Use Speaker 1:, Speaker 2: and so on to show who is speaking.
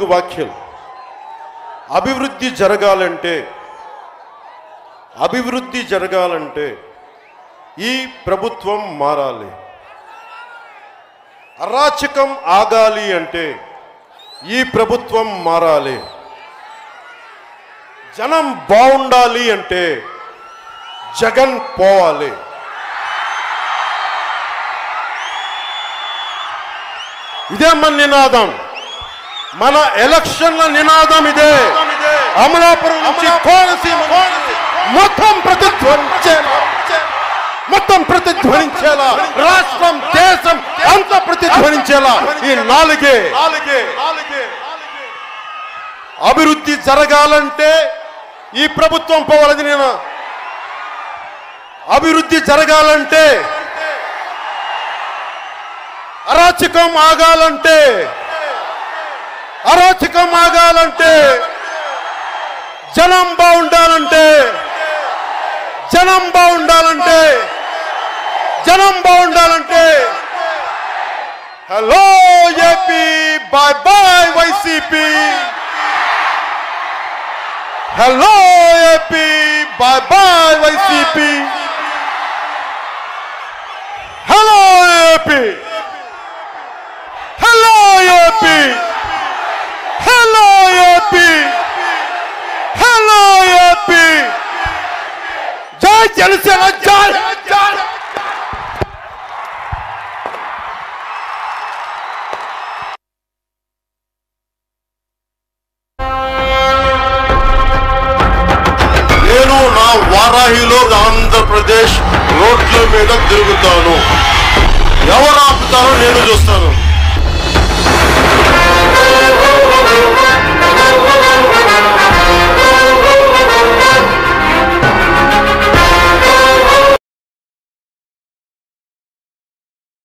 Speaker 1: నాలుగు వాక్యాలు అభివృద్ధి జరగాలంటే అభివృద్ధి జరగాలంటే ఈ ప్రభుత్వం మారాలి అరాచకం ఆగాలి అంటే ఈ ప్రభుత్వం మారాలి జనం బాగుండాలి అంటే జగన్ పోవాలి ఇదే మన నినాదం మన ఎలక్షన్ల నినాదం ఇదే అమలాపురం నుంచి కోనసీమ మొత్తం ప్రతిధ్వనించేలా మొత్తం ప్రతిధ్వనించేలా రాష్ట్రం దేశం అంత ప్రతిధ్వనించేలా ఈ నాలుగే అభివృద్ధి జరగాలంటే ఈ ప్రభుత్వం పోవాలని నేను అభివృద్ధి జరగాలంటే అరాచకం ఆగాలంటే అరాచకం ఆగాలంటే జనం బాగుండాలంటే జనం బాగుండాలంటే జనం బాగుండాలంటే hello AP bye bye YCP hello AP bye bye YCP hello AP hello AP hello AP hello AP జై జనసేన జై జై నేను నా వారాహిలో ఆంధ్రప్రదేశ్ రోడ్ల మీద తిరుగుతాను ఎవరు ఆపుతారో నేను చూస్తాను